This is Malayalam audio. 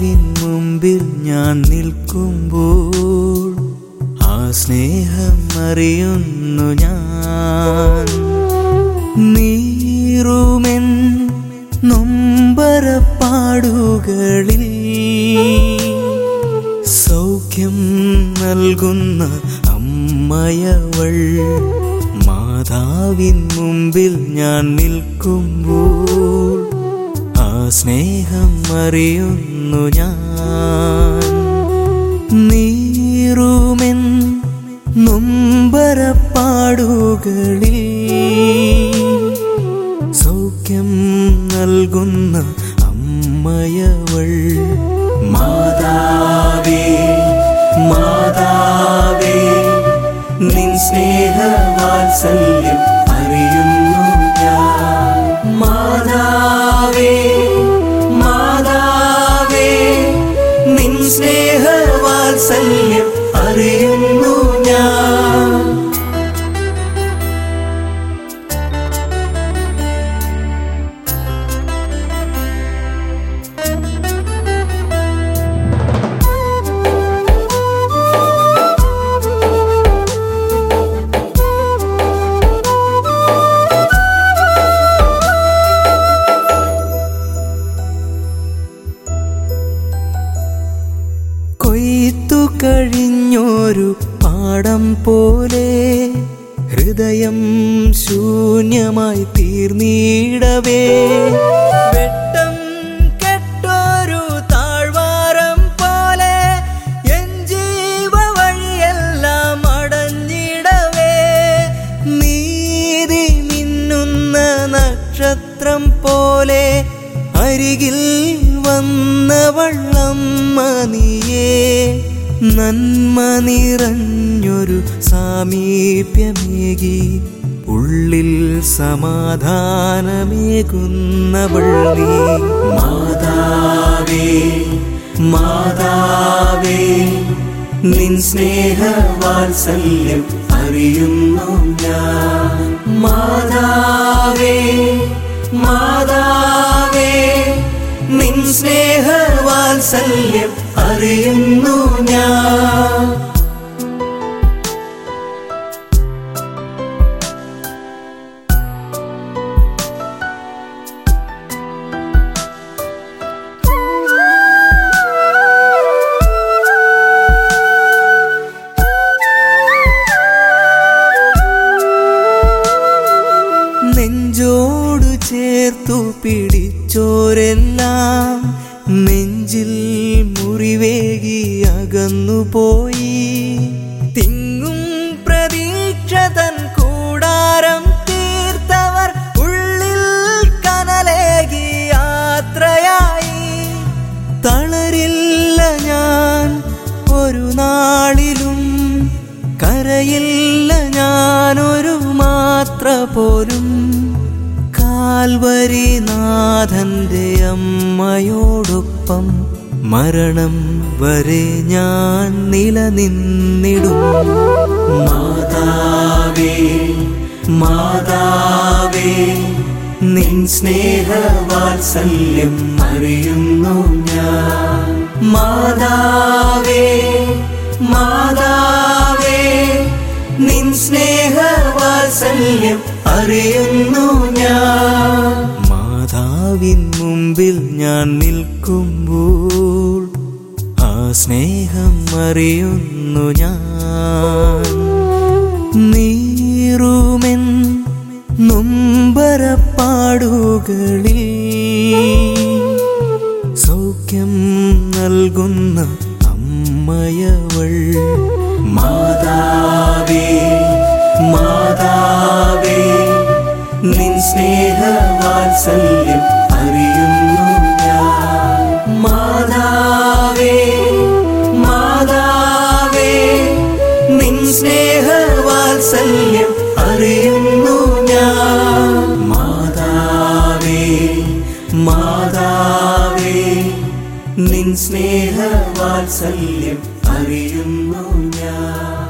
മാതാവിൻ മുമ്പിൽ ഞാൻ നിൽക്കുമ്പോൾ ആ സ്നേഹം അറിയുന്നു ഞാൻ നീറുമെൻ നൊമ്പരപ്പാടുകളിൽ സൗഖ്യം നൽകുന്ന അമ്മയവൾ മാതാവിൻ മുമ്പിൽ ഞാൻ നിൽക്കുമ്പോൾ ആ സ്നേഹം അറിയുന്നു ഞാൻ നീറുമെൻ നൊമ്പരപ്പാടുകളിൽ സൗഖ്യം നൽകുന്ന അമ്മയവൾ മാതാവേ മാതാവേ നിൻ സ്നേഹവാത്സല്യം അറിയുന്നു ഞാൻ മാതാവേ മാതാവേ നിൻ സ്നേഹവാത്സല്യം അറിയുന്നു ഞാൻ കൊയ്ത്തു കഴിഞ്ഞൊരു പാടം പോലെ ഹൃദയം ശൂന്യമായി തീർന്നിടവേ വെട്ടം കെട്ടൊരു താഴ്വാരം പോലെ എൻ ജീവ വഴിയെല്ലാം അടഞ്ഞിടവേ നീതി മിന്നുന്ന നക്ഷത്രം പോലെ അരികിൽ വന്നവള്ളമ്മ നീയേ നന്മ നിറഞ്ഞൊരു സാമീപ്യമേകി ഉള്ളിൽ സമാധാനമേകുന്നവൾ നീ മാതാവേ മാതാവേ നിൻ സ്നേഹവാത്സല്യം അറിയുന്നു ഞാൻ മാതാവേ മാതാവേ നിൻ സ്നേഹവാത്സല്യം അറിയുന്നു ഞാൻ നെഞ്ചോട് ചേർത്തു പിടിച്ചോരെല്ലാം നെഞ്ചിൽ മുറിവേകി അകന്നുപോയി തിങ്ങും പ്രതീക്ഷ തൻ കൂടാരം തീർത്തവർ ഉള്ളിൽ കനലേകി യാത്രയായി തളരില്ല ഞാൻ ഒരു നാളിലും കരയില്ല ഞാനൊരു മാത്ര പോലും കാൽവരിനാഥന്റെ അമ്മയോടൊപ്പം മരണം വരെ ഞാൻ നിലനിന്നിടും മാതാവേ മാതാവേ നിൻ സ്നേഹവാത്സല്യം അറിയുന്നു ഞാൻ മാതാവേ മാതാവേ നിൻ സ്നേഹവാത്സല്യം അറിയുന്നു ഞാൻ മാതാവിൻ മുമ്പിൽ ഞാൻ നിൽക്കുമ്പോൾ ആ സ്നേഹം അറിയുന്നു ഞാൻ നീറുമെൻ നൊമ്പരപ്പാടുകളിൽ സൗഖ്യം നൽകുന്ന അമ്മയവൾ മാതാവേ മാതാവേ നിൻ സ്നേഹവാത്സല്യം അറിയുന്നു ഞാൻ മാതാവേ മാതാവേ നിൻ സ്നേഹവാത്സല്യം അറിയുന്നു ഞാൻ മാതാവേ മാതാവേ നിൻ സ്നേഹവാത്സല്യം അറിയുന്നു ഞാൻ